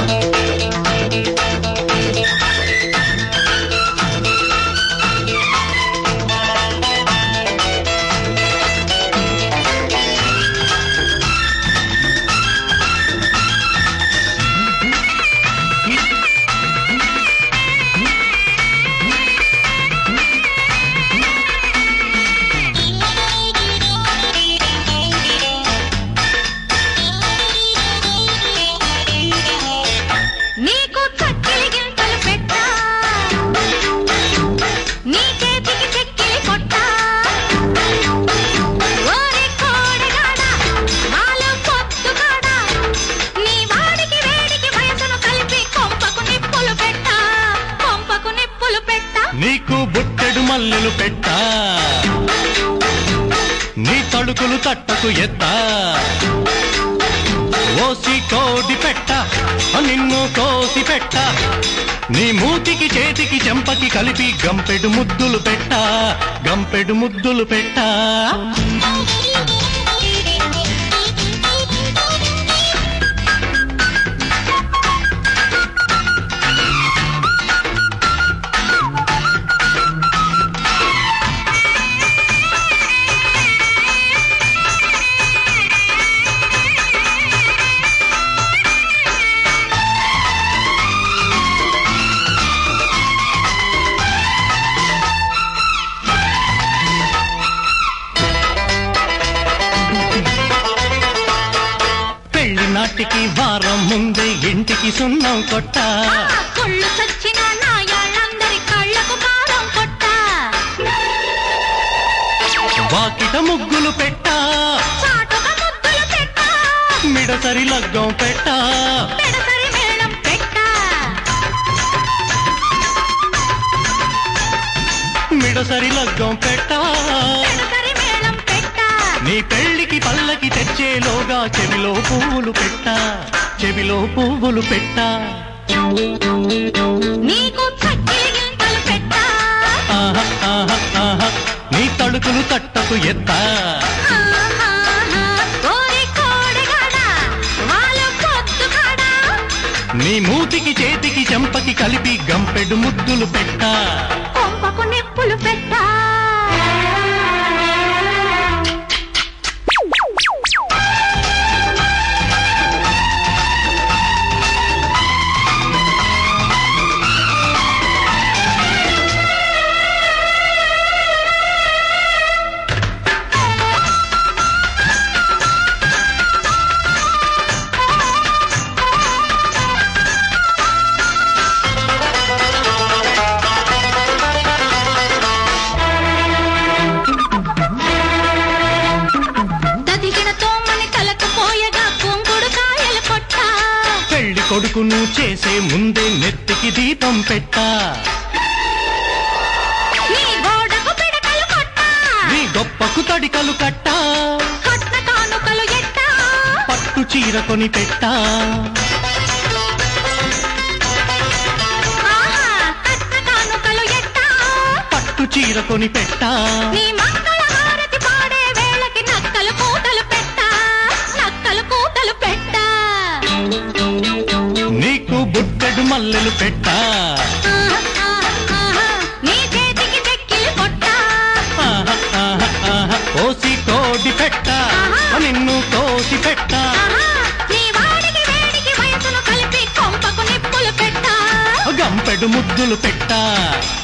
నీకు చక్కిలి గింతలు పెట్టా నీ చేతికి చెక్కిలి కొట్టా ఓరి కోడగాడా మాలో పొద్దుగాడా నీ వాడికి వేడికి వయసును కలిపి కొంపకు నిప్పులు పెట్టా కొంపకు నిప్పులు పెట్టా నీకు బుట్టెడు మల్లెలు పెట్టా నీ తడుకులు తట్టకు ఎత్తా ఓసి కోడి పెట్ట నిన్ను కోసి పెట్ట నీ మూతికి చేతికి చెంపకి కలిపి గంపెడు ముద్దులు పెట్ట గంపెడు ముద్దులు పెట్టా పెళ్లి నాటికి వారం ముందే ఇంటికి సున్నం కొట్టా ఆ కొళ్ళు చచ్చిన నాయాళ్ళందరి కళ్ళకు కారం కొట్టా వాకిట ముగ్గులు పెట్టా చాటుగా ముద్దులు పెట్టా మిడసరి లగ్గం పెట్టా పెడసరి మేళం పెట్టా మిడసరి లగ్గం పెట్టా పెడసరి మేళం పెట్టా నీ పెళ్లికి పల్లకి తెచ్చేలోగా చెవిలో పువ్వులు పెట్టా చెవిలో పువ్వులు పెట్టా నీకు చక్కిలి గింతలు పెట్టా ఆహా, ఆహా, ఆహా. నీ తడుకులు తట్టకు ఎత్తా ఆహాహా. ఓరి కోడగాడా వాళ్ళ పొద్దుగాడా నీ మూతికి చేతికి చెంపకి కలిపి గంపెడు ముద్దులు పెట్టా కొంపకు నిప్పులు పెట్టా దదిగిన తోమని తలకు పోయగా కుంకుడు కాయలు కొట్టా పెళ్లి కొడుకును చేసే ముందే నెత్తికి దీపం పెట్టా నీ గోడకు పిడకలు కొట్టా నీ గొప్పకు తడికలు కట్టా కట్న కానుకలు ఎట్టా పట్టు చీర కొని పెట్టా ఆహా కట్న కానుకలు ఎట్టా పట్టు చీర కొని పెట్టా నీ మంగళ హారతి పాడే వేళకి నక్కలు కూతలు పెట్టా నక్కలు కూతలు పెట్టా నీకు బుట్టెడు మల్లెలు పెట్టా ఆహా, ఆహా, నీ చేతికి చెక్కిలి కొట్టా ఆహా, ఆహా, ఆహా. కోసి కోడి పెట్టా నిన్ను కోసి పెట్టా ఆహా, నీ వాడికి వేడికి వయసును కలిపి కొంపకు నిప్పులు పెట్టా గంపెడు ముద్దులు పెట్టా